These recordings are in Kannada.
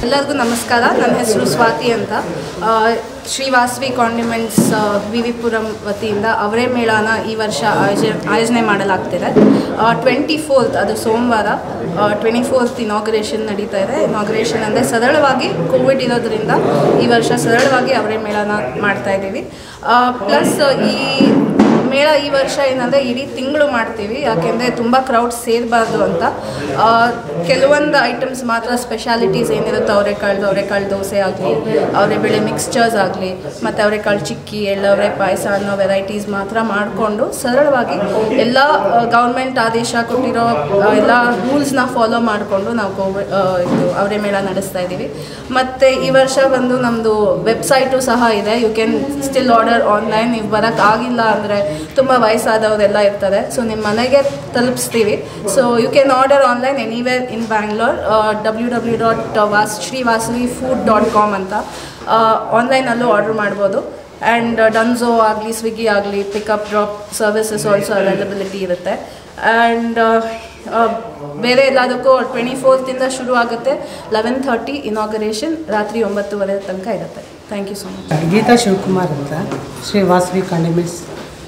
ಎಲ್ಲರಿಗೂ ನಮಸ್ಕಾರ ನನ್ನ ಹೆಸರು ಸ್ವಾತಿ ಅಂತ ಆ, Shri Vasavi condiments V V Puram ವತಿಯಿಂದ ಅವರೇ ಮೇಳನ ಈ ವರ್ಷ ಆಯೋಜನೆ ಆಯೋಜನೆ ಮಾಡಲಾಗ್ತಿದೆ ಟ್ವೆಂಟಿ ಫೋರ್ತ್ ಅದು ಸೋಮವಾರ ಟ್ವೆಂಟಿ ಫೋರ್ತ್ ಇನಾಗ್ರೇಷನ್ ನಡೀತಾ ಇದೆ ಇನಾಗ್ರೇಷನ್ ಅಂದರೆ ಸರಳವಾಗಿ ಕೋವಿಡ್ ಇರೋದ್ರಿಂದ ಈ ವರ್ಷ ಸರಳವಾಗಿ ಅವರೇ ಮೇಳನ ಮಾಡ್ತಾ ಇದ್ದೀವಿ ಪ್ಲಸ್ ಈ ಮೇಳ ಈ ವರ್ಷ ಏನಂದರೆ ಇಡೀ ತಿಂಗಳು ಮಾಡ್ತೀವಿ ಯಾಕೆಂದರೆ ತುಂಬ ಕ್ರೌಡ್ ಸೇರಬಾರ್ದು ಅಂತ ಆ, ಕೆಲವೊಂದು ಐಟಮ್ಸ್ ಮಾತ್ರ ಸ್ಪೆಷಾಲಿಟೀಸ್ ಏನಿರುತ್ತೆ ಅವರೆಕಾಳು ಅವರೆಕಾಳು ದೋಸೆ ಆಗಲಿ ಅವರೆಬೇಳೆ ಮಿಕ್ಸ್ಚರ್ಸ್ ಆಗಲಿ ಮತ್ತು ಅವರೆಕಾಳು ಚಿಕ್ಕಿ ಎಳ್ಳವರೆ ಪಾಯಸ ಅನ್ನೋ ವೆರೈಟೀಸ್ ಮಾತ್ರ ಮಾಡಿಕೊಂಡು ಸರಳವಾಗಿ ಎಲ್ಲ ಗೌರ್ಮೆಂಟ್ ಆದೇಶ ಕೊಟ್ಟಿರೋ ಆ, ಎಲ್ಲ ರೂಲ್ಸ್ನ ಫಾಲೋ ಮಾಡಿಕೊಂಡು ನಾವು ಕೋವಿಡ್ ಇದು ಅವರೇ ಮೇಳ ನಡೆಸ್ತಾ ಇದ್ದೀವಿ ಮತ್ತು ಈ ವರ್ಷ ಬಂದು ನಮ್ಮದು ವೆಬ್ಸೈಟು ಸಹ ಇದೆ you can still order online ನೀವು ಬರೋಕ್ಕೆ ಆಗಿಲ್ಲ ಅಂದರೆ ತುಂಬ ವಯಸ್ಸಾದವರೆಲ್ಲ ಇರ್ತಾರೆ ಸೊ ನಿಮ್ಮ ಮನೆಗೆ ತಲುಪಿಸ್ತೀವಿ so you can order online anywhere in Bangalore W W dot ವಾಸ್ Shri Vasavi food dot com ಅಂತ ಆನ್ಲೈನಲ್ಲೂ ಆರ್ಡರ್ ಮಾಡ್ಬೋದು ಆ್ಯಂಡ್ ಡನ್ಝೋ ಆಗಲಿ ಸ್ವಿಗ್ಗಿ ಆಗಲಿ pickup drop services also availability ಇರುತ್ತೆ ಆ್ಯಂಡ್ ಬೇರೆ ಎಲ್ಲದಕ್ಕೂ ಟ್ವೆಂಟಿ ಫೋರ್ತಿಂದ ಶುರು ಆಗುತ್ತೆ ಲೆವೆನ್ ಥರ್ಟಿ ಇನಾಗರೇಷನ್ ರಾತ್ರಿ ಒಂಬತ್ತುವರೆ ತನಕ ಇರುತ್ತೆ thank you so much Geetha Shivakumar ಅಂತ ಶ್ರೀ ವಾಸವಿ ಕಾಂಡಿಮೆಂಟ್ಸ್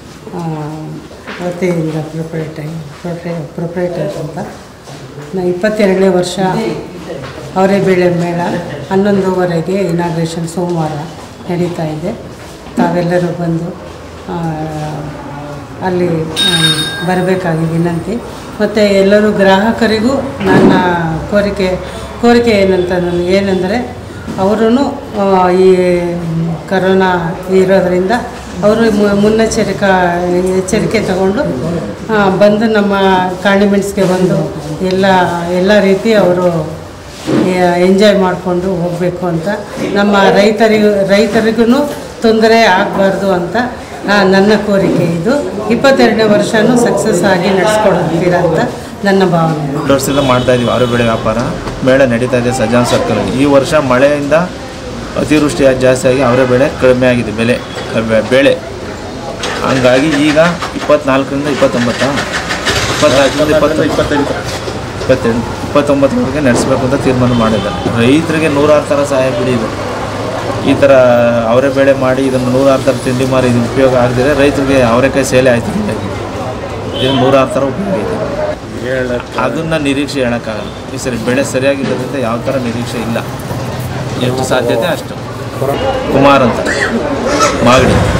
ವತಿಯಿಂದ ಪ್ರೊಪ್ರೈಟರ್ ಪ್ರೊಪ್ರೈ ಪ್ರೊಪ್ರೈಟರ್ ಅಂತ ನಾ ಇಪ್ಪತ್ತೆರಡನೇ ವರ್ಷ ಅವರೇ ಬೇಳೆ ಮೇಳ ಹನ್ನೊಂದುವರೆಗೆ ಇನಾಗ್ರೇಷನ್ ಸೋಮವಾರ ನಡೀತಾ ಇದೆ ತಾವೆಲ್ಲರೂ ಬಂದು ಆ, ಅಲ್ಲಿ ಬರಬೇಕಾಗಿ ವಿನಂತಿ ಮತ್ತು ಎಲ್ಲರೂ ಗ್ರಾಹಕರಿಗೂ ನನ್ನ ಕೋರಿಕೆ ಕೋರಿಕೆ ಏನಂತ ನಾನು ಏನೆಂದರೆ ಅವರು ಈ ಕರೋನಾ ಇರೋದರಿಂದ ಅವರು ಮುನ್ನೆಚ್ಚರಿಕಾ ಎಚ್ಚರಿಕೆ ತಗೊಂಡು ಆ, ಬಂದು ನಮ್ಮ ಕಾಂಡಿಮೆಂಟ್ಸ್ಗೆ ಬಂದು ಎಲ್ಲ ಎಲ್ಲ ರೀತಿ ಅವರು ಎಂಜಾಯ್ ಮಾಡಿಕೊಂಡು ಹೋಗಬೇಕು ಅಂತ ನಮ್ಮ ರೈತರಿಗೂ ರೈತರಿಗೂ ತೊಂದರೆ ಆಗಬಾರ್ದು ಅಂತ ಆ, ನನ್ನ ಕೋರಿಕೆ ಇದು ಇಪ್ಪತ್ತೆರಡನೇ ವರ್ಷವೂ ಸಕ್ಸಸ್ ಆಗಿ ನಡೆಸ್ಕೊಡ್ತೀರ ಅಂತ ನನ್ನ ಭಾವನೆ ಎರಡು ವರ್ಷದಿಂದ ಮಾಡ್ತಾ ಇದೀವಿ ಆರು ಬೆಳೆ ವ್ಯಾಪಾರ ಮೇಳ ನಡೀತಾ ಇದೆ ಸಜ್ಜಾನ್ ಸರ್ಕಲ್ ಈ ವರ್ಷ ಮಳೆಯಿಂದ ಅತಿವೃಷ್ಟಿ ಜಾಸ್ತಿ ಆಗಿ ಅವರೇ ಬೆಳೆ ಕಡಿಮೆ ಆಗಿದೆ ಬೆಲೆ ಬೆ- ಬೆಳೆ ಹಂಗಾಗಿ ಈಗ ಇಪ್ಪತ್ನಾಲ್ಕರಿಂದ ಇಪ್ಪತ್ತೊಂಬತ್ತ ಇಪ್ಪತ್ನಾಲ್ಕರಿಂದ ಇಪ್ಪತ್ತು ಇಪ್ಪತ್ತೆಂಟು ಇಪ್ಪತ್ತೆಂಟು ಇಪ್ಪತ್ತೊಂಬತ್ತರವರೆಗೆ ನಡೆಸಬೇಕು ಅಂತ ತೀರ್ಮಾನ ಮಾಡಿದ್ದಾರೆ ರೈತರಿಗೆ ನೂರಾರು ಥರ ಸಹಾಯ ಬಿಡಿ ಇದು ಈ ಥರ ಅವರೇ ಬೆಳೆ ಮಾಡಿ ಇದನ್ನು ನೂರಾರು ಥರ ತಿಂಡಿ ಮಾರಿ ಇದು ಉಪಯೋಗ ಆಗದಿದ್ರೆ ರೈತರಿಗೆ ಅವರೆಕಾಯಿ ಸೇಲೆ ಆಯ್ತು ಇದು ನೂರಾರು ಥರ ಉಪಯೋಗ ಇದೆ ಅದನ್ನ ನಿರೀಕ್ಷೆ ಹೇಳೋಕ್ಕಾಗಲ್ಲ ಈ ಸರಿ ಬೆಳೆ ಸರಿಯಾಗಿಲ್ಲದ್ರಿಂದ ಯಾವ ಥರ ನಿರೀಕ್ಷೆ ಇಲ್ಲ ಎಷ್ಟು ಸಾಧ್ಯತೆ ಅಷ್ಟು ಕುಮಾರ್ ಅಂತ ಮಾಗಡಿ